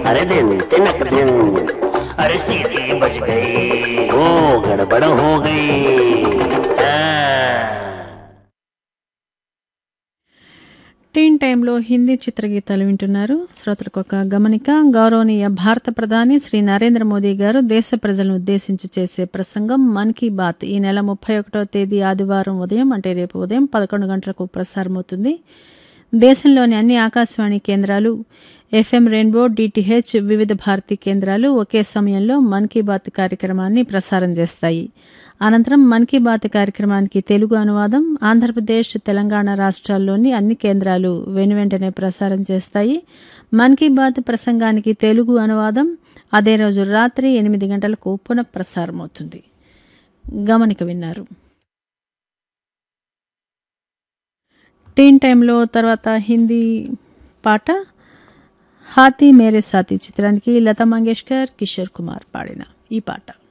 अरे दिन तिनक दिन अरे सीटी बज गई ओ गड़बड़ हो गई हाँ। టీన్ టైంలో హిందీ చిత్రగీతాలు వింటున్నారు శ్రోతలకు ఒక గమనిక గౌరవనీయ భారత ప్రధాని శ్రీ నరేంద్ర మోదీ గారు దేశ ప్రజలను ఉద్దేశించి చేసే ప్రసంగం మన్ కీ బాత్ ఈ నెల ముప్పై ఒకటో తేదీ ఆదివారం ఉదయం అంటే రేపు ఉదయం పదకొండు గంటలకు ప్రసారమవుతుంది దేశంలోని అన్ని ఆకాశవాణి కేంద్రాలు ఎఫ్ఎం రెయిన్బో డిటిహెచ్ వివిధ భారతీ కేంద్రాలు ఒకే సమయంలో మన్ కీ బాత్ కార్యక్రమాన్ని ప్రసారం చేస్తాయి అనంతరం మన్ కీ బాత్ కార్యక్రమానికి తెలుగు అనువాదం ఆంధ్రప్రదేశ్ తెలంగాణ రాష్ట్రాల్లోని అన్ని కేంద్రాలు వెనువెంటనే ప్రసారం చేస్తాయి మన్ కీ బాత్ ప్రసంగానికి తెలుగు అనువాదం అదే రోజు రాత్రి ఎనిమిది గంటలకు పునః ప్రసారం అవుతుంది గమనిక విన్నారు టీన్ టైంలో తర్వాత హిందీ పాట హాతీ మేరే సాతి చిత్రానికి లతా మంగేష్కర్ కిషోర్ కుమార్ పాడిన ఈ పాట